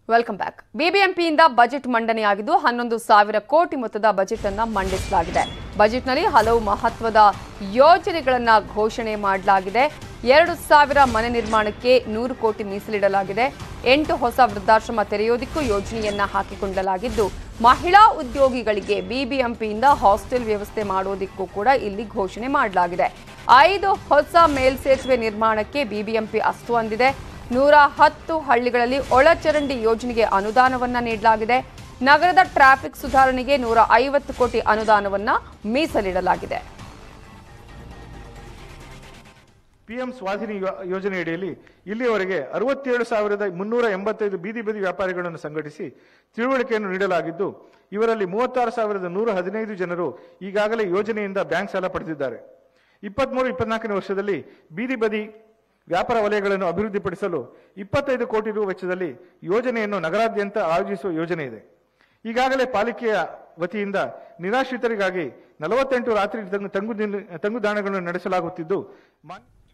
welcome back ಬಿಬಿಎಂಪಿಯಿಂದ budget ಮಂಡನೆಯಾಗಿದ್ದು ಹನ್ನೊಂದು ಸಾವಿರ ಕೋಟಿ ಮೊತ್ತದ ಬಜೆಟ್ ಅನ್ನ ಮಂಡಿಸಲಾಗಿದೆ ಬಜೆಟ್ನಲ್ಲಿ ಹಲವು ಮಹತ್ವದ ಯೋಜನೆಗಳನ್ನ ಘೋಷಣೆ ಮಾಡಲಾಗಿದೆ ಎರಡು ಸಾವಿರ ಮನೆ ನಿರ್ಮಾಣಕ್ಕೆ ನೂರು ಕೋಟಿ ಮೀಸಲಿಡಲಾಗಿದೆ ಎಂಟು ಹೊಸ ವೃದ್ಧಾಶ್ರಮ ತೆರೆಯೋದಕ್ಕೂ ಯೋಜನೆಯನ್ನ ಹಾಕಿಕೊಳ್ಳಲಾಗಿದ್ದು ಮಹಿಳಾ ಉದ್ಯೋಗಿಗಳಿಗೆ ಬಿಬಿಎಂಪಿಯಿಂದ ಹಾಸ್ಟೆಲ್ ವ್ಯವಸ್ಥೆ ಮಾಡೋದಕ್ಕೂ ಕೂಡ ಇಲ್ಲಿ ಘೋಷಣೆ ಮಾಡಲಾಗಿದೆ ಐದು ಹೊಸ ಮೇಲ್ಸೇತುವೆ ನಿರ್ಮಾಣಕ್ಕೆ ಬಿಬಿಎಂಪಿ ಅಸ್ತು ಅಂದಿದೆ ನೂರ ಹತ್ತು ಹಳ್ಳಿಗಳಲ್ಲಿ ಒಳಚರಂಡಿ ಯೋಜನೆಗೆ ಅನುದಾನವನ್ನ ನೀಡಲಾಗಿದೆ ನಗರದ ಟ್ರಾಫಿಕ್ ಸುಧಾರಣೆಗೆ ನೂರ ಐವತ್ತು ಕೋಟಿ ಅನುದಾನವನ್ನ ಮೀಸಲಿಡಲಾಗಿದೆ ಪಿಎಂ ಸ್ವಾಧೀನಿ ಯೋ- ಯೋಜನೆಯಡಿಯಲ್ಲಿ ಇಲ್ಲಿಯವರೆಗೆ ಅರವತ್ತೇಳು ಸಾವಿರದ ಮುನ್ನೂರ ಎಂಬತ್ತೈದು ಬೀದಿ ಬದಿ ವ್ಯಾಪಾರಿಗಳನ್ನು ಸಂಘಟಿಸಿ ತಿಳುವಳಿಕೆಯನ್ನು ನೀಡಲಾಗಿದ್ದು ಇವರಲ್ಲಿ ಮೂವತ್ತಾರು ಸಾವಿರದ ನೂರ ಹದಿನೈದು ಜನರು ಈಗಾಗಲೇ ಯೋಜನೆಯಿಂದ ಬ್ಯಾಂಕ್ ಸಾಲ ಪಡೆದಿದ್ದಾರೆ ಇಪ್ಪತ್ಮೂರು ಇಪ್ಪತ್ನಾಲ್ಕನೇ ವರ್ಷದಲ್ಲಿ ಬೀದಿ ಬದಿ ವ್ಯಾಪಾರ ವಲಯಗಳನ್ನು ಅಭಿವೃದ್ಧಿಪಡಿಸಲು ಇಪ್ಪತ್ತೈದು ಕೋಟಿ ರು ವೆಚ್ಚದಲ್ಲಿ ಯೋಜನೆಯನ್ನು ನಗರಾದ್ಯಂತ ಆಯೋಜಿಸುವ ಯೋಜನೆ ಇದೆ ಈಗಾಗಲೇ ಪಾಲಿಕೆಯ ವತಿಯಿಂದ ನಿರಾಶ್ರಿತರಿಗಾಗಿ ನಲವತ್ತೆಂಟು ರಾತ್ರಿ ತಂಗು ತಂಗು ತಂಗುದಾಣಗಳನ್ನು ನಡೆಸಲಾಗುತ್ತಿದ್ದು ಮಾನ್ಯ